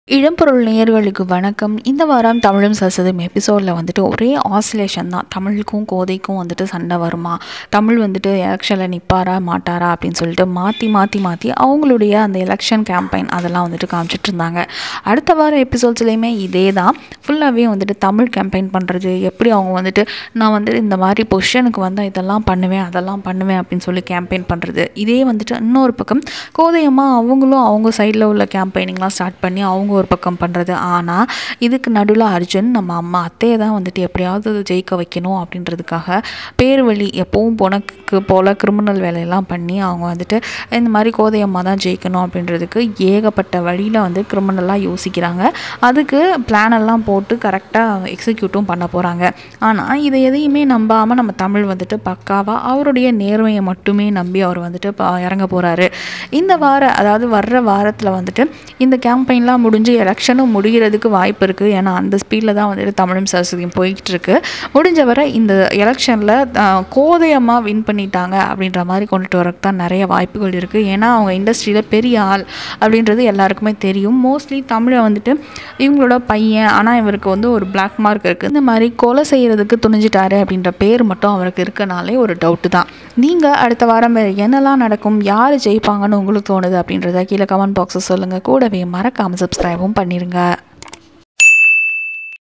இளம்பொருள் நேயர்களுக்கு வணக்கம் இந்த வாரம் தமிழும் சசதும் எபிசோடில் வந்துட்டு ஒரே ஆசிலேஷன் தான் தமிழுக்கும் கோதைக்கும் வந்துட்டு சண்டை வருமா தமிழ் வந்துட்டு எலெக்ஷனில் நிற்பாரா மாட்டாரா அப்படின்னு சொல்லிட்டு மாற்றி மாற்றி மாற்றி அவங்களுடைய அந்த எலெக்ஷன் கேம்பெயின் அதெல்லாம் வந்துட்டு காமிச்சிட்டு இருந்தாங்க அடுத்த வார எபிசோட்ஸ்லேயுமே இதே தான் ஃபுல்லாகவே வந்துட்டு தமிழ் கேம்பெயின் பண்ணுறது எப்படி அவங்க வந்துட்டு நான் வந்துட்டு இந்த மாதிரி பொசிஷனுக்கு வந்தால் இதெல்லாம் பண்ணுவேன் அதெல்லாம் பண்ணுவேன் அப்படின்னு சொல்லி கேம்பெயின் பண்ணுறது இதே வந்துட்டு இன்னொரு பக்கம் கோதையம்மா அவங்களும் அவங்க சைடில் உள்ள கேம்பெயினிங்லாம் ஸ்டார்ட் பண்ணி அவங்க ஒரு பக்கம் பண்ணுறது ஆனால் இதுக்கு நடுவில் அர்ஜுன் நம்ம அம்மா அத்தையை தான் வந்துட்டு எப்படியாவது ஜெயிக்க வைக்கணும் அப்படின்றதுக்காக பேர் வழி எப்பவும் போனக்கு போல் கிரிமினல் வேலையெல்லாம் பண்ணி அவங்க வந்துட்டு இந்த மாதிரி கோதையம்மா தான் ஜெயிக்கணும் அப்படின்றதுக்கு ஏகப்பட்ட வழியில் வந்து கிரிமினலாக யோசிக்கிறாங்க அதுக்கு பிளான் எல்லாம் போட்டு கரெக்டாக எக்ஸிக்யூட்டும் பண்ண போகிறாங்க ஆனால் இதை எதையுமே நம்பாமல் நம்ம தமிழ் வந்துட்டு பக்காவாக அவருடைய நேர்மையை மட்டுமே நம்பி அவர் வந்துட்டு ப- இறங்க போகிறாரு இந்த வார அதாவது வர்ற வாரத்தில் வந்துட்டு இந்த கேம்பெயின்லாம் முடிஞ்சு எலெக்ஷனும் முடிகிறதுக்கு வாய்ப்பு இருக்குது ஏன்னா அந்த ஸ்பீடில் தான் வந்துட்டு தமிழும் சரஸ்வதியும் போய்கிட்டு இருக்கு முடிஞ்ச வரை இந்த எலெக்ஷனில் கோதையமாக வின் பண்ணிட்டாங்க அப்படின்ற மாதிரி கொண்டுட்டு வரக்கு தான் நிறைய வாய்ப்புகள் இருக்குது ஏன்னா அவங்க இண்டஸ்ட்ரியில் பெரிய ஆள் அப்படின்றது எல்லாருக்குமே தெரியும் மோஸ்ட்லி தமிழை வந்துட்டு இவங்களோட பையன் ஆனால் இவருக்கு வந்து ஒரு பிளாக் மார்க் இருக்குது இந்த மாதிரி கொலை செய்கிறதுக்கு துணிஞ்சிட்டாரு அப்படின்ற பேர் மட்டும் அவருக்கு இருக்கனாலே ஒரு டவுட்டு தான் நீங்கள் அடுத்த வாரம் வேறு என்னெல்லாம் நடக்கும் யார் ஜெயிப்பாங்கன்னு உங்களுக்கு தோணுது அப்படின்றத கீழே கமெண்ட் பாக்ஸில் சொல்லுங்கள் கூடவே மறக்காமல் சப்ஸ்கிரைபும் பண்ணிடுங்க